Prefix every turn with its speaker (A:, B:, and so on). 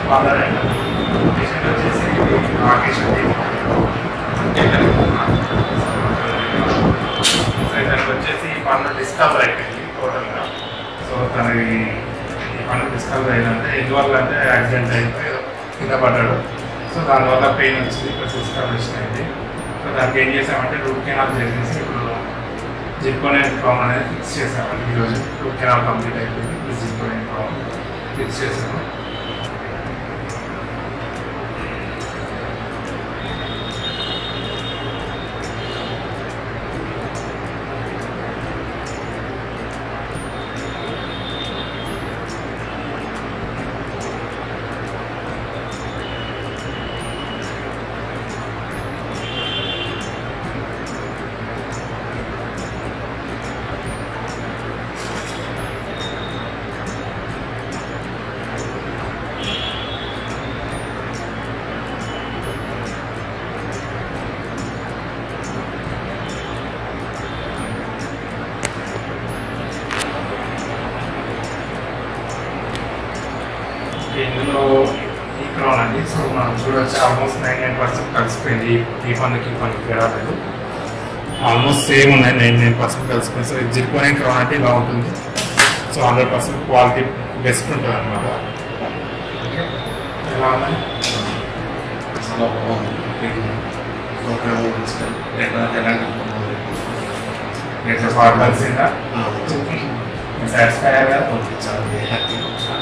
A: father and patient వచ్చేసి రాకేష్ అండి so ఇతనికి వచ్చేసి ఈ పన్ను డిస్కవర్ అయిపోయింది టోటల్గా సో తనకి ఈ పన్ను డిస్కవర్ అయిందంటే ఎందువల్ల అంటే యాక్సిడెంట్ అయిపోయి కింద పడ్డాడు సో దానివల్ల పెయిన్ వచ్చింది ఇప్పుడు డిస్కవరేషన్ అయింది సో దానికి ఏం చేసామంటే రూట్ కెనాల్ చేసేసి ఇప్పుడు జిప్కోనైన్ ప్రాబ్లం అనేది ఫిక్స్ చేసామండి ఈరోజు రూట్ కెనాల్ కంప్లీట్ అయిపోయింది ఇప్పుడు జిప్కోనైన్ ప్రాబ్లం ఫిక్స్ చేసాము ఇందులో ఈ క్రౌన్ అండి సో మనం చూడొచ్చు ఆల్మోస్ట్ నైన్ నైన్ పర్సెంట్ కలిసిపోయింది ఈ పన్నుకి ఈ పన్నుకి తేడా లేదు ఆల్మోస్ట్ సేమ్ ఉన్నాయి నైన్ నైన్ పర్సెంట్ కలిసిపోయింది సో ఇది జిర్కోనే క్రౌన్ అంటే ఇలా ఉంటుంది so hundred percent quality best ఉంటుంది అనమాట ఎలా ఉన్నాయి
B: చాలా బాగుంది ప్రోగ్రామ్ గురించి ఎట్లా ఎలాంటి
A: ఎట్లా బాగా కలిసిందా
B: ఓకే
A: సాటిస్ఫై అయ్యారా
B: చాలా హ్యాపీ